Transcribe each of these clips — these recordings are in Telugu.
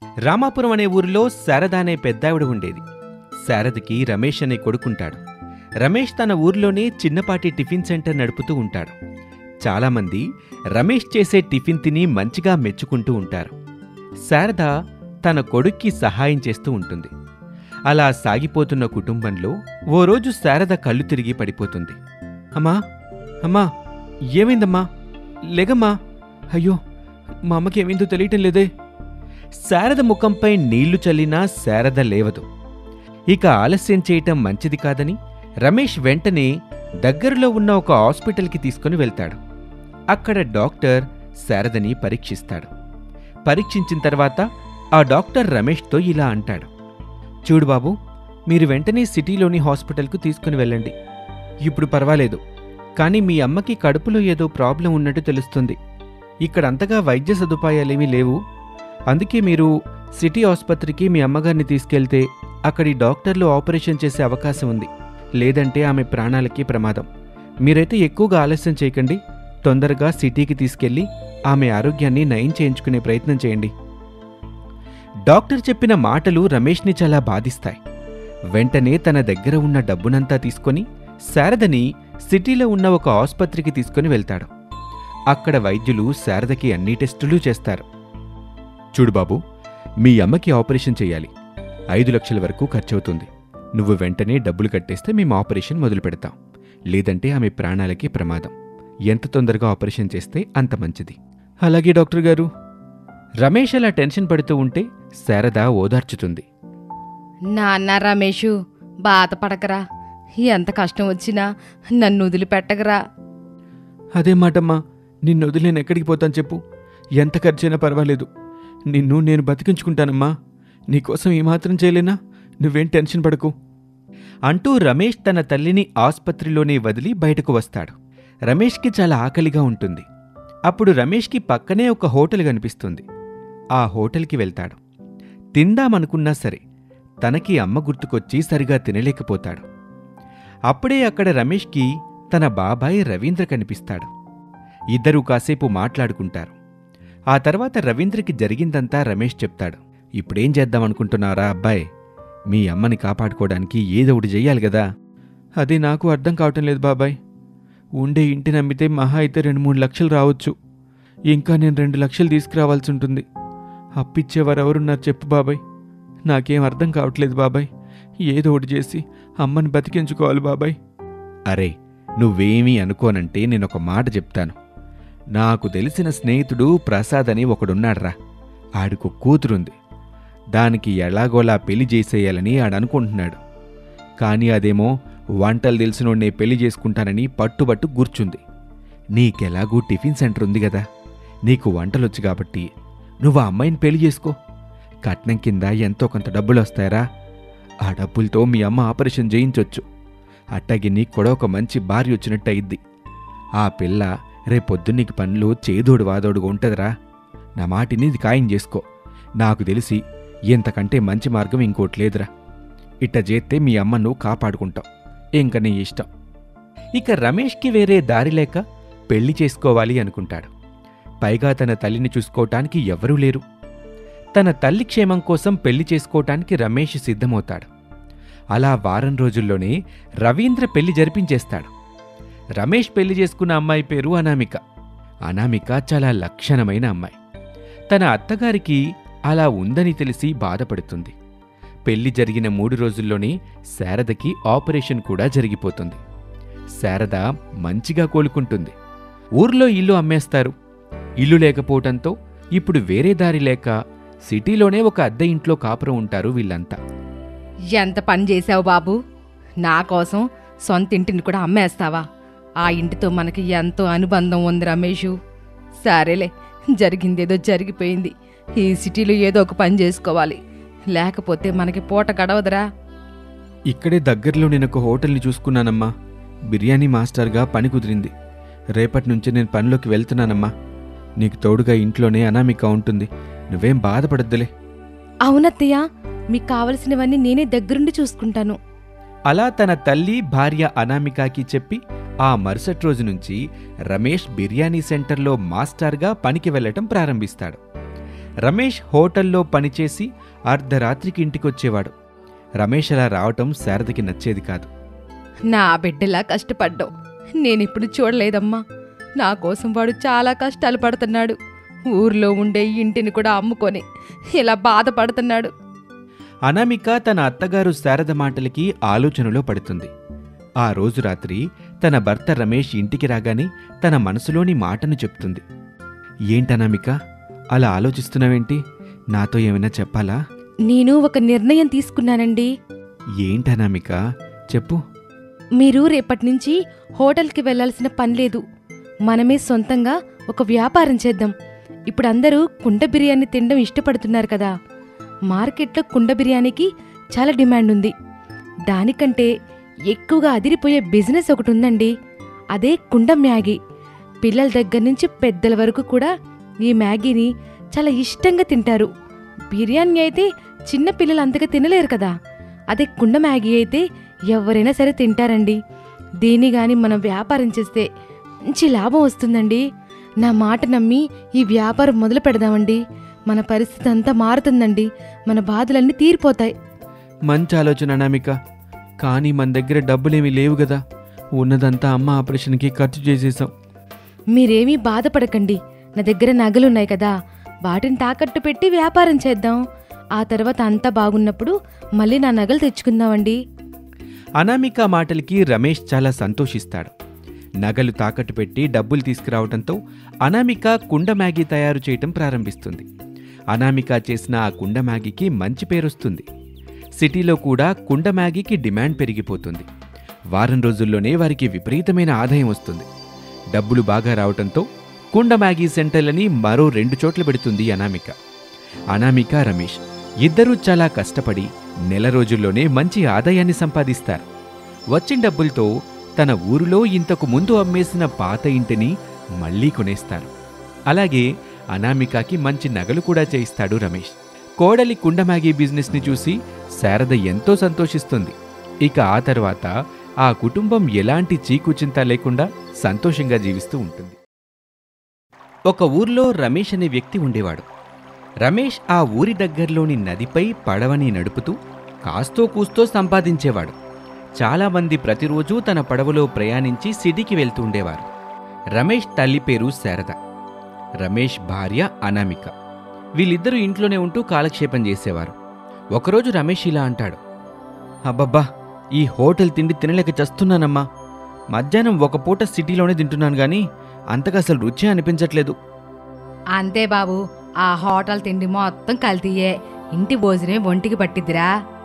రామాపురం అనే ఊరిలో శారద అనే పెద్దావిడ ఉండేది శారదకి రమేష్ అనే కొడుకుంటాడు రమేష్ తన ఊర్లోనే చిన్నపాటి టిఫిన్ సెంటర్ నడుపుతూ ఉంటాడు చాలామంది రమేష్ చేసే టిఫిన్ తిని మంచిగా మెచ్చుకుంటూ ఉంటారు శారద తన కొడుక్కి సహాయం చేస్తూ ఉంటుంది అలా సాగిపోతున్న కుటుంబంలో ఓ రోజు శారద కళ్ళు తిరిగి పడిపోతుంది అమ్మా అమ్మా ఏమైందమ్మా లేగమ్మా అయ్యో మా అమ్మకి ఏమైందో తెలియటం లేదే శారద ముఖంపై నీళ్లు చల్లినా శారద లేవదు ఇక ఆలస్యం చేయటం మంచిది కాదని రమేష్ వెంటనే దగ్గరలో ఉన్న ఒక హాస్పిటల్కి తీసుకుని వెళ్తాడు అక్కడ డాక్టర్ శారదని పరీక్షిస్తాడు పరీక్షించిన తర్వాత ఆ డాక్టర్ రమేష్తో ఇలా అంటాడు చూడు బాబు మీరు వెంటనే సిటీలోని హాస్పిటల్కు తీసుకుని వెళ్ళండి ఇప్పుడు పర్వాలేదు కానీ మీ అమ్మకి కడుపులో ఏదో ప్రాబ్లం ఉన్నట్టు తెలుస్తుంది ఇక్కడ అంతగా వైద్య సదుపాయాలేమీ లేవు అందుకే మీరు సిటీ ఆసుపత్రికి మీ అమ్మగారిని తీసుకెళ్తే అక్కడి డాక్టర్లు ఆపరేషన్ చేసే అవకాశం ఉంది లేదంటే ఆమె ప్రాణాలకి ప్రమాదం మీరైతే ఎక్కువగా ఆలస్యం చేయకండి తొందరగా సిటీకి తీసుకెళ్లి ఆమె ఆరోగ్యాన్ని నయం చేయించుకునే ప్రయత్నం చేయండి డాక్టర్ చెప్పిన మాటలు రమేష్ని చాలా బాధిస్తాయి వెంటనే తన దగ్గర ఉన్న డబ్బునంతా తీసుకొని శారదని సిటీలో ఉన్న ఒక ఆసుపత్రికి తీసుకుని వెళ్తాడు అక్కడ వైద్యులు శారదకి అన్ని టెస్టులు చేస్తారు చూడు బాబు మీ అమ్మకి ఆపరేషన్ చేయాలి ఐదు లక్షల వరకు ఖర్చవుతుంది నువ్వు వెంటనే డబ్బులు కట్టేస్తే మేము ఆపరేషన్ మొదలు పెడతాం లేదంటే ఆమె ప్రాణాలకి ప్రమాదం ఎంత తొందరగా ఆపరేషన్ చేస్తే అంత మంచిది అలాగే డాక్టర్ గారు రమేష్ అలా టెన్షన్ పడుతూ ఉంటే శారద ఓదార్చుతుంది నాన్న రమేషు బాధపడకరా ఎంత కష్టం వచ్చినా నన్ను వదిలిపెట్టగరా అదే మాటమ్మా నిన్ను వదిలి నేను ఎక్కడికి పోతాను చెప్పు ఎంత ఖర్చైనా పర్వాలేదు నిన్ను నేను బతికించుకుంటానమ్మా నీకోసం ఏమాత్రం చేయలేనా నువ్వేం టెన్షన్ పడకు అంటూ రమేష్ తన తల్లిని ఆస్పత్రిలోనే వదిలి బయటకు వస్తాడు రమేష్కి చాలా ఆకలిగా ఉంటుంది అప్పుడు రమేష్కి పక్కనే ఒక హోటల్ కనిపిస్తుంది ఆ హోటల్కి వెళ్తాడు తిందామనుకున్నా సరే తనకి అమ్మ గుర్తుకొచ్చి సరిగా తినలేకపోతాడు అప్పుడే అక్కడ రమేష్కి తన బాబాయ్ రవీంద్ర కనిపిస్తాడు ఇద్దరూ కాసేపు మాట్లాడుకుంటారు ఆ తర్వాత రవీంద్రకి జరిగిందంతా రమేష్ చెప్తాడు ఇప్పుడేం చేద్దామనుకుంటున్నారా అబ్బాయ్ మీ అమ్మని కాపాడుకోవడానికి ఏదో ఒకటి చెయ్యాలి కదా అది నాకు అర్థం కావటం లేదు బాబాయ్ ఉండే ఇంటిని అమ్మితే మహా అయితే రెండు మూడు లక్షలు రావచ్చు ఇంకా నేను రెండు లక్షలు తీసుకురావాల్సి ఉంటుంది అప్పిచ్చేవారు ఎవరున్నారు చెప్పు బాబాయ్ నాకేం అర్థం కావట్లేదు బాబాయ్ ఏదో ఒకటి చేసి అమ్మని బతికించుకోవాలి బాబాయ్ అరే నువ్వేమీ అనుకోనంటే నేనొక మాట చెప్తాను నాకు తెలిసిన స్నేహితుడు ప్రసాద్ అని ఒకడున్నాడ్రా ఆడికి ఒక కూతురుంది దానికి ఎలాగోలా పెళ్లి చేసేయాలని ఆడనుకుంటున్నాడు కానీ అదేమో వంటలు తెలిసినోడ్నే పెళ్లి చేసుకుంటానని పట్టుబట్టు కూర్చుంది నీకెలాగూ టిఫిన్ సెంటర్ ఉంది కదా నీకు వంటలొచ్చు కాబట్టి నువ్వు ఆ అమ్మాయిని పెళ్లి చేసుకో కట్నం కింద ఎంతో కొంత డబ్బులు వస్తాయరా ఆ డబ్బులతో మీ అమ్మ ఆపరేషన్ చేయించొచ్చు అట్టగి నీకు కూడా ఒక మంచి భార్య వచ్చినట్టు అయింది ఆ పిల్ల రేపొద్దు నీకు పనులు చేదోడు వాదోడుగా ఉంటదిరా నా మాటిని ఇది ఖాయం చేసుకో నాకు తెలిసి ఇంతకంటే మంచి మార్గం ఇంకోటి లేదురా ఇట్ట చేస్తే మీ అమ్మను కాపాడుకుంటావు ఇంక నీ ఇష్టం ఇక రమేష్కి వేరే దారి లేక పెళ్లి చేసుకోవాలి అనుకుంటాడు పైగా తన తల్లిని చూసుకోవటానికి ఎవరూ లేరు తన తల్లి క్షేమం కోసం పెళ్లి చేసుకోవటానికి రమేష్ సిద్ధమవుతాడు అలా వారం రోజుల్లోనే రవీంద్ర పెళ్లి జరిపించేస్తాడు రమేష్ పెళ్లి చేసుకున్న అమ్మాయి పేరు అనామిక అనామిక చాలా లక్షణమైన అమ్మాయి తన అత్తగారికి అలా ఉందని తెలిసి బాధపడుతుంది పెళ్లి జరిగిన మూడు రోజుల్లోనే శారదకి ఆపరేషన్ కూడా జరిగిపోతుంది శారద మంచిగా కోలుకుంటుంది ఊర్లో ఇల్లు అమ్మేస్తారు ఇల్లు లేకపోవటంతో ఇప్పుడు వేరే దారి లేక సిటీలోనే ఒక అద్దె ఇంట్లో కాపురం ఉంటారు వీళ్ళంతా ఎంత పని చేశావు బాబు నా కోసం సొంత ఇంటిని కూడా అమ్మేస్తావా ఆ ఇంటితో మనకి ఎంతో అనుబంధం ఉంది రమేషు సరేలే జరిగిందేదో జరిగిపోయింది ఈ సిటీలో ఏదో ఒక పని చేసుకోవాలి లేకపోతే మనకి పూట గడవదురా ఇక్కడే దగ్గరలో నేను ఒక హోటల్ని చూసుకున్నానమ్మా బిర్యానీ మాస్టర్గా పని కుదిరింది రేపటి నుంచి నేను పనిలోకి వెళ్తున్నానమ్మా నీకు తోడుగా ఇంట్లోనే అనామిక ఉంటుంది నువ్వేం బాధపడద్దులే అవునత్తయ్య మీకు కావలసినవన్నీ నేనే దగ్గరుండి చూసుకుంటాను అలా తన తల్లి భార్య అనామికకి చెప్పి ఆ మరుసటి రోజు నుంచి రమేష్ బిర్యానీ సెంటర్లో మాస్టర్గా పనికి వెళ్ళటం ప్రారంభిస్తాడు రమేష్ హోటల్లో పనిచేసి అర్ధరాత్రికి ఇంటికొచ్చేవాడు రమేష్ అలా రావటం శారదకి నచ్చేది కాదు నా బిడ్డలా కష్టపడ్డావు నేనిప్పుడు చూడలేదమ్మా నా కోసం వాడు చాలా కష్టాలు పడుతున్నాడు ఊర్లో ఉండే ఇంటిని కూడా అమ్ముకొని ఇలా బాధపడుతున్నాడు అనామిక తన అత్తగారు శారద మాటలకి ఆలోచనలో పడుతుంది ఆ రోజు రాత్రి తన భర్త రమేష్ ఇంటికి రాగానే తన మనసులోని మాటను చెప్తుంది ఏంటనామిక అలా ఆలోచిస్తున్నావేంటి నాతో ఏమైనా చెప్పాలా నేను ఒక నిర్ణయం తీసుకున్నానండి ఏంటనామిక చెప్పు మీరు రేపటి నుంచి హోటల్కి వెళ్ళాల్సిన పని లేదు మనమే సొంతంగా ఒక వ్యాపారం చేద్దాం ఇప్పుడు అందరూ కుండ బిర్యానీ తినడం ఇష్టపడుతున్నారు కదా మార్కెట్లో కుండ బిర్యానీకి చాలా డిమాండ్ ఉంది దానికంటే ఎక్కువగా అదిరిపోయే బిజినెస్ ఒకటి ఉందండి అదే కుండ మ్యాగీ పిల్లల దగ్గర నుంచి పెద్దల వరకు కూడా ఈ మ్యాగీని చాలా ఇష్టంగా తింటారు బిర్యానీ అయితే చిన్న పిల్లలు అంతగా తినలేరు కదా అదే కుండ మ్యాగీ అయితే ఎవరైనా సరే తింటారండి దీన్ని గాని మనం వ్యాపారం చేస్తే మంచి లాభం వస్తుందండి నా మాట నమ్మి ఈ వ్యాపారం మొదలు పెడదామండి మన పరిస్థితి అంతా మారుతుందండి మన బాధలన్నీ తీరిపోతాయి మంచి ఆలోచన అనామిక కానీ మన దగ్గర డబ్బులేమీ లేవు కదా ఉన్నదంతా అమ్మ ఆపరేషన్కి ఖర్చు చేసేసాం మీరేమీ బాధపడకండి నా దగ్గర నగలున్నాయి కదా వాటిని తాకట్టు పెట్టి వ్యాపారం చేద్దాం ఆ తర్వాత అంతా బాగున్నప్పుడు మళ్ళీ నా నగలు తెచ్చుకుందామండి అనామిక మాటలకి రమేష్ చాలా సంతోషిస్తాడు నగలు తాకట్టు పెట్టి డబ్బులు తీసుకురావడంతో అనామిక కుండ మ్యాగీ తయారు చేయటం ప్రారంభిస్తుంది అనామిక చేసిన ఆ కుండ మ్యాగీకి మంచి పేరొస్తుంది సిటీలో కూడా కుండ మ్యాగీకి డిమాండ్ పెరిగిపోతుంది వారం రోజుల్లోనే వారికి విపరీతమైన ఆదాయం వస్తుంది డబ్బులు బాగా రావటంతో కుండ మ్యాగీ సెంటర్లని మరో రెండు చోట్ల పెడుతుంది అనామిక అనామిక రమేష్ ఇద్దరూ చాలా కష్టపడి నెల రోజుల్లోనే మంచి ఆదాయాన్ని సంపాదిస్తారు వచ్చిన డబ్బులతో తన ఊరిలో ఇంతకు ముందు అమ్మేసిన పాత ఇంటిని మళ్ళీ కొనేస్తారు అలాగే అనామికకి మంచి నగలు కూడా చేయిస్తాడు రమేష్ కోడలి కుండమ్యాగీ బిజినెస్ని చూసి శారద ఎంతో సంతోషిస్తుంది ఇక ఆ తర్వాత ఆ కుటుంబం ఎలాంటి చీకుచింత లేకుండా సంతోషంగా జీవిస్తూ ఉంటుంది ఒక ఊర్లో రమేష్ అనే వ్యక్తి ఉండేవాడు రమేష్ ఆ ఊరి దగ్గరలోని నదిపై పడవని నడుపుతూ కాస్తో కూస్తో సంపాదించేవాడు చాలామంది ప్రతిరోజూ తన పడవలో ప్రయాణించి సిటీకి వెళ్తూ ఉండేవారు రమేష్ తల్లి పేరు శారద రమేష్ భార్య అనామిక వీళ్ళిద్దరూ ఇంట్లోనే ఉంటూ కాలక్షేపం చేసేవారు ఒకరోజు రమేష్ ఇలా అంటాడు అబ్బబ్బా ఈ హోటల్ తిండి తినలేక చస్తున్నానమ్మా మధ్యాహ్నం ఒక పూట సిటీలోనే తింటున్నాను గాని అంతగా అసలు రుచి అనిపించట్లేదు అంతే బాబు ఆ హోటల్ తిండి మొత్తం కల్తీయే ఇంటి భోజనమే ఒంటికి పట్టిద్దిరా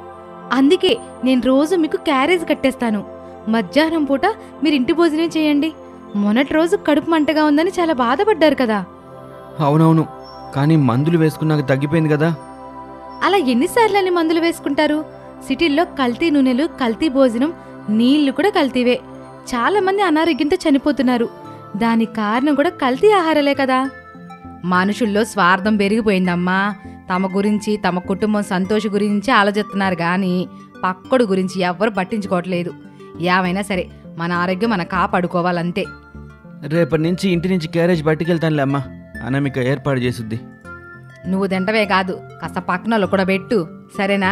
అందుకే నేను రోజు మీకు క్యారేజ్ కట్టేస్తాను మధ్యాహ్నం పూట మీరు ఇంటి భోజనం చేయండి మొన్నటి రోజు కడుపు మంటగా ఉందని చాలా బాధపడ్డారు కదా అవునవును కానీ మందులు వేసుకున్నాక తగ్గిపోయింది కదా అలా ఎన్నిసార్లు అని మందులు వేసుకుంటారు సిటీల్లో కల్తీ నూనెలు కల్తీ భోజనం నీళ్లు కూడా కల్తీవే చాలా మంది అనారోగ్యంతో చనిపోతున్నారు దానికి కారణం కూడా కల్తీ ఆహారాలే కదా మనుషుల్లో స్వార్థం పెరిగిపోయిందమ్మా తమ గురించి తమ కుటుంబం సంతోష గురించి ఆలోచిస్తున్నారు కానీ పక్కడు గురించి ఎవ్వరు పట్టించుకోవట్లేదు ఏమైనా సరే మన ఆరోగ్యం మనం కాపాడుకోవాలంతే రేపటి నుంచి ఇంటి నుంచి క్యారేజ్ పట్టుకెళ్తానులే అమ్మా అనామిక ఏర్పాటు చేసుద్ది నువ్వు తింటవే కాదు కాస్త పక్కనలో కూడా పెట్టు సరేనా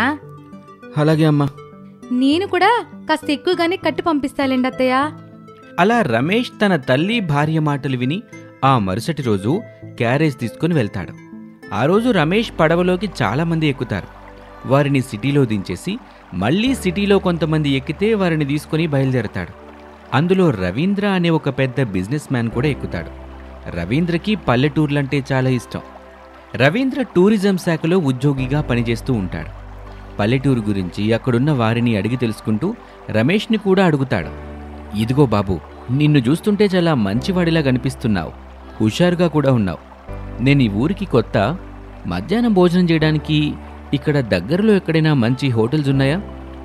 అలాగే అమ్మా నేను కూడా కాస్త ఎక్కువగానే కట్టి పంపిస్తాలేండి అత్తయ్య అలా రమేష్ తన తల్లి భార్య మాటలు విని ఆ మరుసటి రోజు క్యారేజ్ తీసుకుని వెళ్తాడు ఆ రోజు రమేష్ పడవలోకి చాలామంది ఎక్కుతారు వారిని సిటీలో దించేసి మళ్ళీ సిటీలో కొంతమంది ఎక్కితే వారిని తీసుకుని బయలుదేరతాడు అందులో రవీంద్ర అనే ఒక పెద్ద బిజినెస్ మ్యాన్ కూడా ఎక్కుతాడు రవీంద్రకి పల్లెటూర్లంటే చాలా ఇష్టం రవీంద్ర టూరిజం శాఖలో ఉద్యోగిగా పనిచేస్తూ ఉంటాడు పల్లెటూరు గురించి అక్కడున్న వారిని అడిగి తెలుసుకుంటూ రమేష్ని కూడా అడుగుతాడు ఇదిగో బాబు నిన్ను చూస్తుంటే చాలా మంచివాడిలా కనిపిస్తున్నావు హుషారుగా కూడా ఉన్నావు నేను ఈ ఊరికి కొత్త మధ్యాహ్నం భోజనం చేయడానికి ఇక్కడ దగ్గరలో ఎక్కడైనా మంచి హోటల్స్ ఉన్నాయా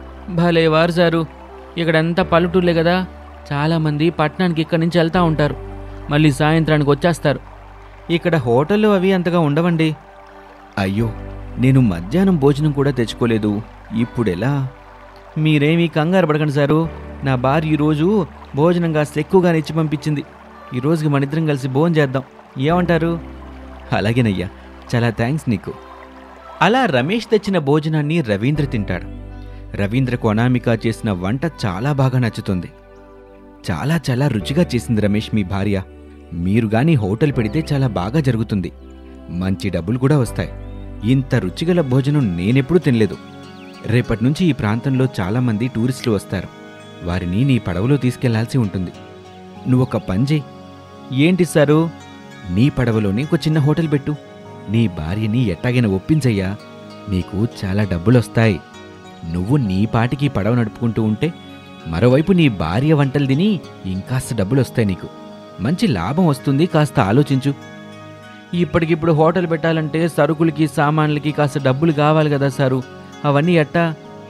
భలే వారు సారు ఇక్కడంతా పల్లెటూర్లే కదా చాలామంది పట్టణానికి ఇక్కడి నుంచి వెళ్తూ ఉంటారు మళ్ళీ సాయంత్రానికి వచ్చేస్తారు ఇక్కడ హోటళ్ళు అవి అంతగా ఉండవండి అయ్యో నేను మధ్యాహ్నం భోజనం కూడా తెచ్చుకోలేదు ఇప్పుడెలా మీరేమీ కంగారు పడకండి సారు నా భార్య ఈరోజు భోజనం కాస్త ఎక్కువగానే ఇచ్చి పంపించింది ఈ రోజుకి మన ఇద్దరం కలిసి భోజనం చేద్దాం ఏమంటారు అలాగేనయ్యా చాలా థ్యాంక్స్ నీకు అలా రమేష్ తెచ్చిన భోజనాన్ని రవీంద్ర తింటాడు రవీంద్రకు అనామిక చేసిన వంట చాలా బాగా నచ్చుతుంది చాలా చాలా రుచిగా చేసింది రమేష్ మీ భార్య మీరు గాని హోటల్ పెడితే చాలా బాగా జరుగుతుంది మంచి డబ్బులు కూడా వస్తాయి ఇంత రుచిగల భోజనం నేనెప్పుడూ తినలేదు రేపటి నుంచి ఈ ప్రాంతంలో చాలామంది టూరిస్టులు వస్తారు వారిని నీ పడవలో తీసుకెళ్లాల్సి ఉంటుంది నువ్వొక పని చేయి ఏంటి సారు నీ పడవలోనే ఒక చిన్న హోటల్ పెట్టు నీ భార్యని ఎట్టాగైనా ఒప్పించయ్యా నీకు చాలా డబ్బులొస్తాయి నువ్వు నీ పాటికి పడవ నడుపుకుంటూ ఉంటే మరోవైపు నీ భార్య వంటలు తిని ఇంకాస్త డబ్బులొస్తాయి నీకు మంచి లాభం వస్తుంది కాస్త ఆలోచించు ఇప్పటికిప్పుడు హోటల్ పెట్టాలంటే సరుకులకి సామాన్లకి కాస్త డబ్బులు కావాలి కదా సారు అవన్నీ ఎట్టా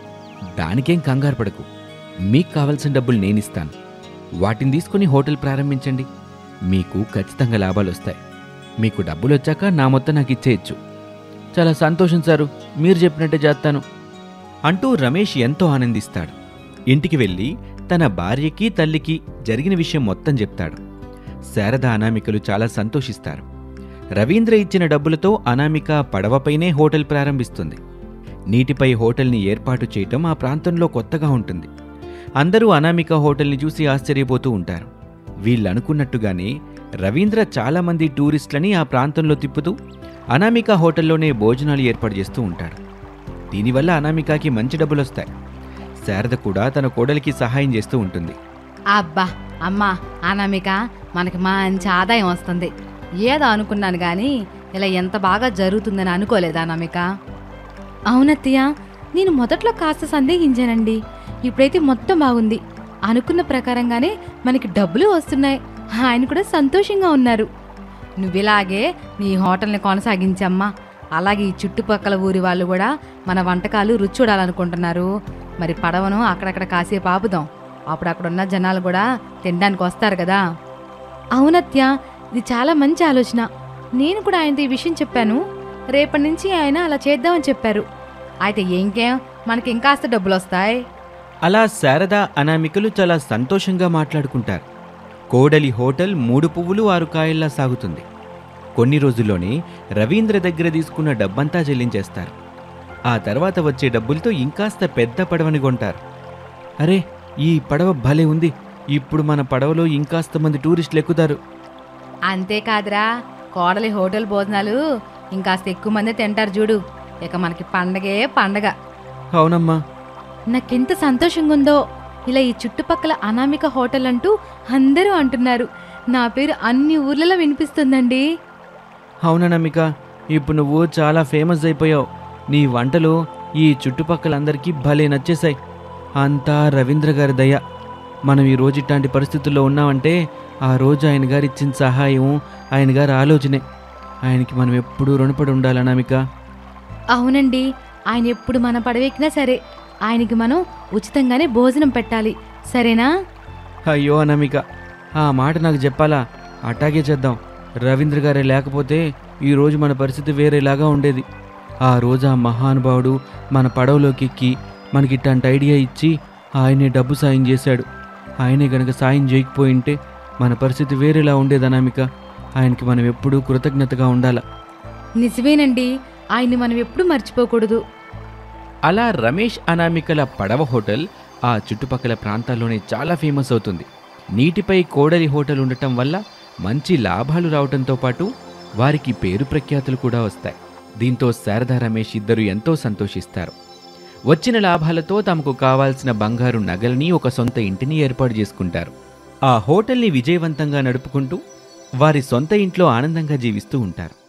దానికేం కంగారు పడకు మీకు కావలసిన డబ్బులు నేనిస్తాను వాటిని తీసుకుని హోటల్ ప్రారంభించండి మీకు ఖచ్చితంగా లాభాలు వస్తాయి మీకు డబ్బులు వచ్చాక నా మొత్తం నాకు ఇచ్చేయచ్చు చాలా సంతోషం సారు మీరు చెప్పినట్టే చేస్తాను అంటూ రమేష్ ఎంతో ఆనందిస్తాడు ఇంటికి వెళ్ళి తన భార్యకి తల్లికి జరిగిన విషయం మొత్తం చెప్తాడు శారద అనామికలు చాలా సంతోషిస్తారు రవీంద్ర ఇచ్చిన డబ్బులతో అనామిక పడవపైనే హోటల్ ప్రారంభిస్తుంది నీటిపై హోటల్ని ఏర్పాటు చేయటం ఆ ప్రాంతంలో కొత్తగా ఉంటుంది అందరూ అనామిక హోటల్ని చూసి ఆశ్చర్యపోతూ ఉంటారు వీళ్ళనుకున్నట్టుగానే రవీంద్ర చాలామంది టూరిస్టులని ఆ ప్రాంతంలో తిప్పుతూ అనామిక హోటల్లోనే భోజనాలు ఏర్పాటు చేస్తూ ఉంటాడు దీనివల్ల అనామికకి మంచి డబ్బులొస్తాయి శారద కూడా తన కోడలికి సహాయం చేస్తూ ఉంటుంది అబ్బా అమ్మా అనామిక మనకి మంచి ఆదాయం వస్తుంది ఏదో అనుకున్నాను కానీ ఇలా ఎంత బాగా జరుగుతుందని అనుకోలేదు అనామిక అవునత్తయ్య నేను మొదట్లో కాస్త సందేహించానండి ఇప్పుడైతే మొత్తం బాగుంది అనుకున్న ప్రకారంగానే మనకి డబ్బులు వస్తున్నాయి ఆయన కూడా సంతోషంగా ఉన్నారు నువ్విలాగే నీ హోటల్ని కొనసాగించమ్మా అలాగే ఈ చుట్టుపక్కల ఊరి వాళ్ళు కూడా మన వంటకాలు రుచి చూడాలనుకుంటున్నారు మరి పడవను అక్కడక్కడ కాసేపు ఆపుదాం అప్పుడు అక్కడ ఉన్న జనాలు కూడా తినడానికి వస్తారు కదా అవునత్య ఇది చాలా మంచి ఆలోచన నేను కూడా ఆయనతో ఈ విషయం చెప్పాను రేపటి నుంచి ఆయన అలా చేద్దామని చెప్పారు అయితే ఇంకేం మనకి ఇంకాస్త డబ్బులు వస్తాయి అలా శారద అనామికలు చాలా సంతోషంగా మాట్లాడుకుంటారు కోడలి హోటల్ మూడు పువ్వులు ఆరు కాయల్లా సాగుతుంది కొన్ని రోజుల్లోనే రవీంద్ర దగ్గర తీసుకున్న డబ్బంతా చెల్లించేస్తారు ఆ తర్వాత వచ్చే డబ్బులతో ఇంకాస్త పెద్ద పడవని కొంటారు అరే ఈ పడవ భలే ఉంది ఇప్పుడు మన పడవలో ఇంకాస్త మంది టూరిస్టులు ఎక్కుతారు అంతేకాదురా కోడలి హోటల్ భోజనాలు ఇంకాస్త ఎక్కువ మంది తింటారు చూడు ఇక మనకి పండగే పండగ అవునమ్మా నాకెంత సంతోషంగా ఉందో ఇలా ఈ చుట్టుపక్కల అనామిక హోటల్ అంటూ అందరూ అంటున్నారు నా పేరు అన్ని ఊర్లలో వినిపిస్తుందండి అవుననమిక ఇప్పుడు నువ్వు చాలా ఫేమస్ అయిపోయావు నీ వంటలు ఈ చుట్టుపక్కలందరికీ భలే నచ్చేశాయి అంతా రవీంద్ర గారి దయ మనం ఈ రోజు ఇట్లాంటి పరిస్థితుల్లో ఉన్నామంటే ఆ రోజు ఆయన గారు ఇచ్చిన సహాయం ఆయన గారి ఆలోచనే ఆయనకి మనం ఎప్పుడూ రుణపడి ఉండాలి అనామిక అవునండి ఆయన ఎప్పుడు మన పడవెక్కినా సరే ఆయనకి మనం ఉచితంగానే భోజనం పెట్టాలి సరేనా అయ్యో అనామిక ఆ మాట నాకు చెప్పాలా అట్టాగే చేద్దాం రవీంద్ర గారే లేకపోతే ఈ రోజు మన పరిస్థితి వేరేలాగా ఉండేది ఆ రోజు ఆ మహానుభావుడు మన పడవలోకి ఎక్కి మనకి ఇట్లాంటి ఐడియా ఇచ్చి ఆయనే డబ్బు సాయం చేశాడు ఆయనే గనక సాయం చేయకపోయింటే మన పరిస్థితి వేరేలా ఉండేది అనామిక ఆయనకి మనం ఎప్పుడూ కృతజ్ఞతగా ఉండాల నిజమేనండి ఆయన్ని మనం ఎప్పుడు మర్చిపోకూడదు అలా రమేష్ అనామికల పడవ హోటల్ ఆ చుట్టుపక్కల ప్రాంతాల్లోనే చాలా ఫేమస్ అవుతుంది నీటిపై కోడలి హోటల్ ఉండటం వల్ల మంచి లాభాలు రావటంతో పాటు వారికి పేరు ప్రఖ్యాతులు కూడా వస్తాయి దీంతో శారదా రమేష్ ఇద్దరు ఎంతో సంతోషిస్తారు వచ్చిన లాభాలతో తమకు కావాల్సిన బంగారు నగలని ఒక సొంత ఇంటిని ఏర్పాటు చేసుకుంటారు ఆ హోటల్ని విజయవంతంగా నడుపుకుంటూ వారి సొంత ఇంట్లో ఆనందంగా జీవిస్తూ ఉంటారు